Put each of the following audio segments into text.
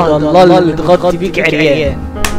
والله اللي تغطي بيك عريان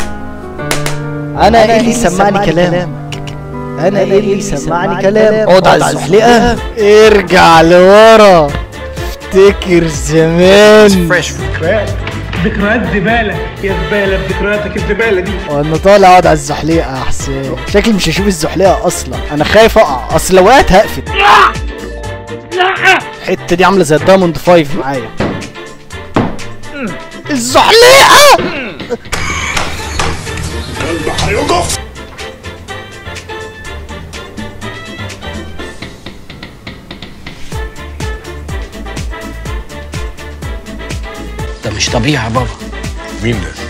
انا ايه اللي سمعني كلام انا ايه اللي سمعني كلام اقعد على الزحلقه ارجع لورا افتكر زمان ذكريات زباله يا زباله بذكرياتك الزباله دي وانا طالع اقعد على الزحليقه يا حسين شكلي مش هشوف الزحليقه اصلا انا خايف اقع اصل لو وقعت هقفل الحته دي عامله زي الدايموند 5 معايا الزحليقه ده مش طبيعي يا بابا مين ده؟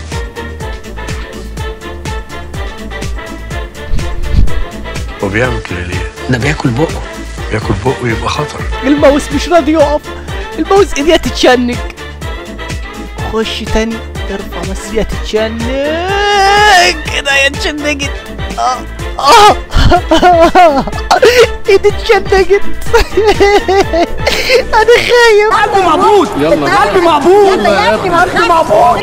هو بيعمل كده ليه؟ ده بياكل بقه بياكل بقه يبقى خطر الماوس مش راضي يقف الماوس ايديها تتشنج خش تاني ارفع بس ايديها تتشنج كده هي اتشنجت اه اه ايدي اتشنجت انا خايف قلبي مقبوض يلا قلبي مقبوض قلبي مقبوض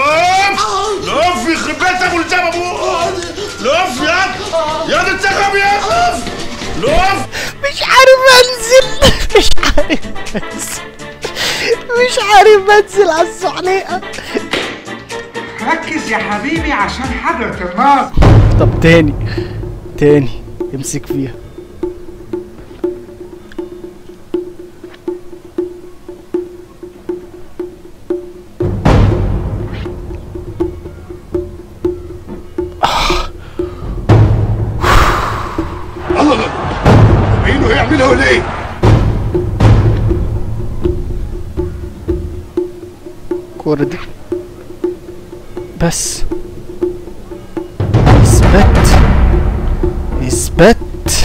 لف يخرب بيتك والجاب ابوك لف يا يا ده انت غبي يا لف لف مش عارف انزل مش عارف انزل مش عارف انزل على الزحليقه ركز يا حبيبي عشان حضرة النار طب تاني تاني امسك فيها الله الله مين هيعملها ولا ايه؟ الكورة دي بس اثبت اثبت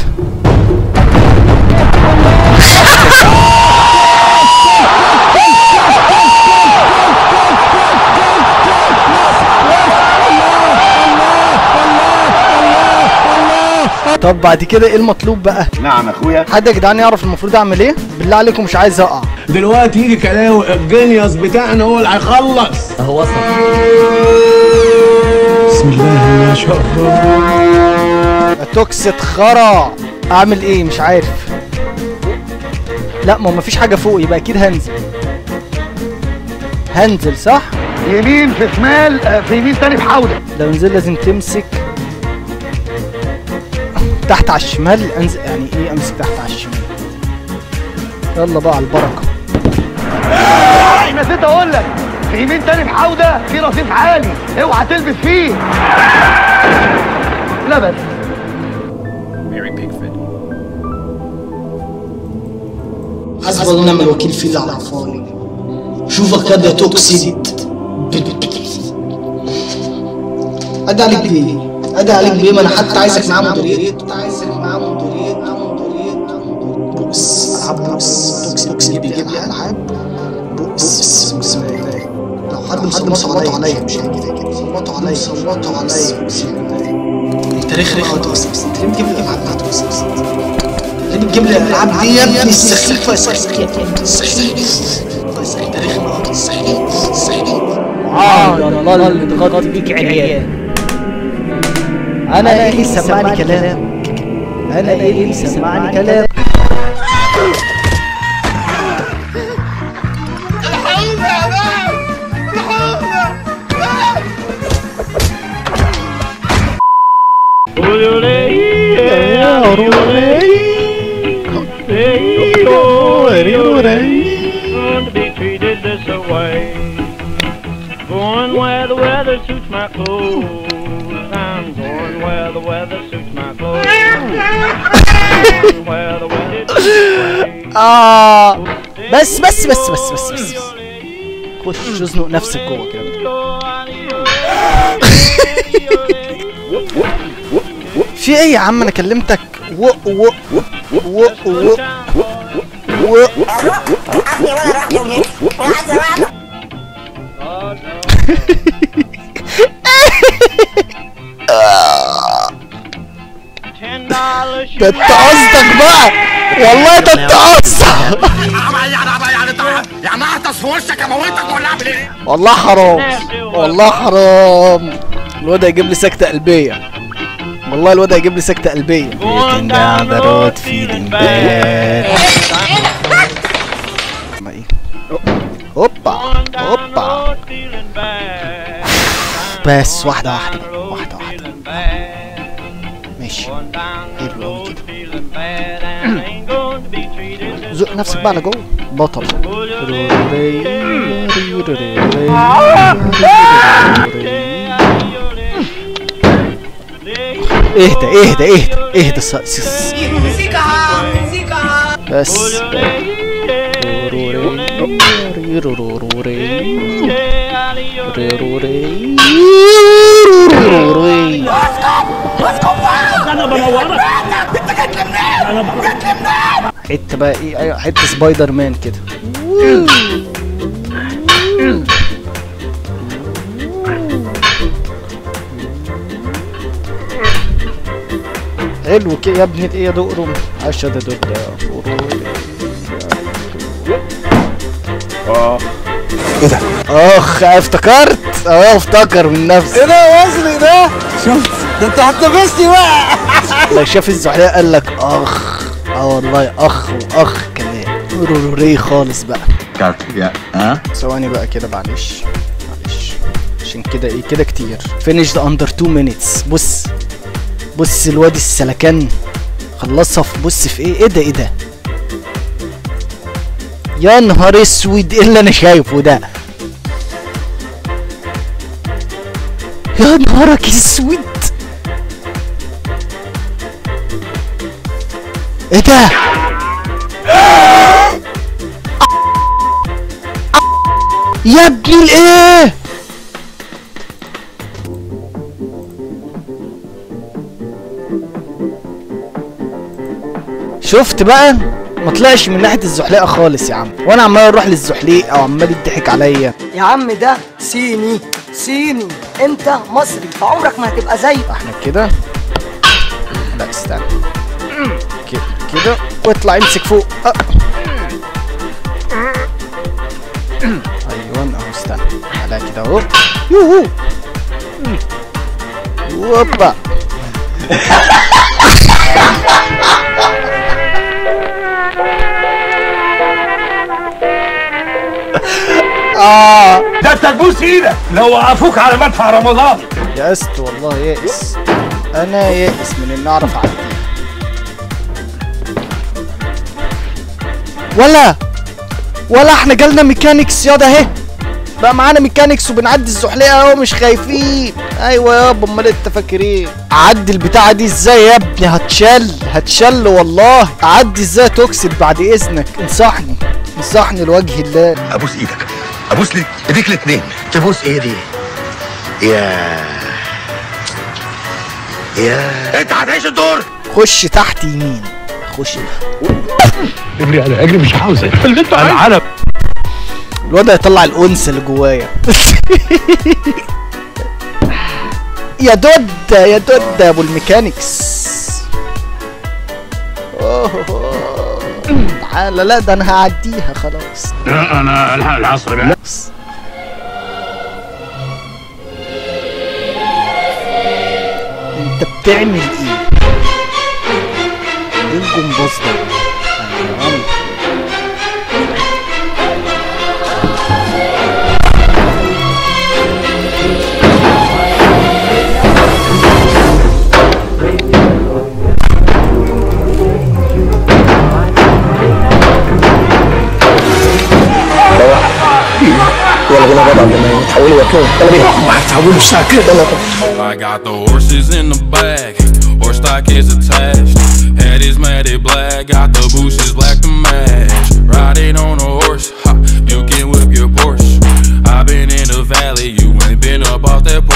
طب بعد كده ايه المطلوب بقى؟ نعم يا اخويا حد يا جدعان يعرف المفروض اعمل ايه؟ بالله عليكم مش عايز اقع دلوقتي يجي كلاوي الجينيوس بتاعنا هو اللي هيخلص هو اصلا بسم الله ما شاء الله توكسة خرا اعمل ايه مش عارف لا ما هو مفيش حاجه فوق يبقى اكيد هنزل هنزل صح يمين في شمال آه، في يمين تاني في حوضه لو نزل لازم تمسك تحت على الشمال انزل يعني ايه امسك تحت على الشمال يلا بقى على البركه نسيت اقول لك في يمين تاني في حوضه في رصيف عالي اوعى تلبس فيه لا بس حسب الله ونعم الوكيل في اللي على الفاضي شوفك كده يا توكسيد ادي عليك بايه ادي عليك بايه ما انا حتى عايزك معاه مديريه عايزك معاه مديريه بوكس العب بوكس بوكس بوكس بيجيب لي العاب بوكس بوكس لو حد حد مسلطوا عليا مش هيجي كده مسلطوا عليا مسلطوا عليا انت رخم قوي توكس انت ليه بتجيب لي الالعاب بتاعت توكس ليه بتجيب لي الالعاب دي يا ابني السخيفه يا سخيفه السخيفه انت رخم قوي السخيفه السخيفه اه والله اللي تغطي بيك عريان انا ايه اللي سمعني كلام انا ايه اللي سمعني كلام going to be treated this way. Going where the weather suits my clothes. I'm going where the weather suits my clothes. Going where the weather suits my clothes. اه بس بس بس بس بس بس خش ازنق نفسك جوه كده في ايه يا عم انا كلمتك و و و و و Ten dollars. ده انت قصدك بقى والله ده انت قصدك يعني يعني يعني هعطس في وشك اموتك ولا اعمل ايه؟ والله حرام That والله حرام الواد هيجيب لي سكتة قلبية والله الواد هيجيب لي سكتة قلبية Going down the road feeling bad. ما ايه هوبا Going down the هوبا road feeling bad. بس واحدة واحدة Down the road واحدة واحدة feeling bad. ماشي Going down the حلو أوي road كده. feeling bad and ain't going to be treated this زق نفسك بقى على جوه بطل اهدى اهدى اهدى اهدى س- س- بس حته بقى ايه ايوه حته سبايدر مان كده حلو كده يا ابني ايه يا دقرم عشا ده دود اخ افتكرت اه افتكر من نفسه ايه ده وصلي ده شفت ده انت هتنافسني بقى لو شاف الزحليقه قال لك اخ اه والله اخ واخ كمان روري خالص بقى ثواني بقى كده معلش معلش عشان كده ايه كده كتير فينيش ذا اندر 2 minutes بص بص الواد السلكان خلصها في بص في ايه ايه ده ايه ده يا نهار اسود ايه اللي انا شايفه ده يا نهارك اسود ايه ده يا ابني الايه شفت بقى ما طلعش من ناحيه الزحليقه خالص يا عم وانا عمال اروح للزحليقه وعمال يضحك عليا يا عم ده صيني صيني انت مصري فعمرك ما هتبقى زي احنا كده لا استنى كده كده واطلع امسك فوق أه. ايوه اهو استنى على كده اهو يوهو هوبا اه ده انت تبوس ايدك لو وقفوك على مدفع رمضان يأست والله يائس انا يائس من ان اعرف اعديها ولا ولا احنا جالنا ميكانيكس ياض اهي بقى معانا ميكانيكس وبنعدي الزحليقه اهو مش خايفين ايوه يابا امال انت فاكر ايه اعدي البتاعه دي ازاي يا ابني هتشل هتشل والله اعدي ازاي توكسيد بعد اذنك انصحني انصحني لوجه الله ابوس ايدك ابوس لي ايديك الاثنين تبوس ايدي يا يا انت هتعيش الدور خش تحت يمين خش اجري انا اجري مش عاوز اللي انت انا على الواد هيطلع الانس اللي جوايا يا دود يا دود يا ابو الميكانيكس أوه. تعالى لا ده انا هعديها خلاص انا الحق العصر بقى بس. انت بتعمل ايه؟ ايه الجمباز ده؟ أيوة. I got the horses in the back, horse stock is attached. Head is matted black, got the bushes black to match. Riding on a horse, ha, you can whip your Porsche. i been in the valley, you ain't been up off that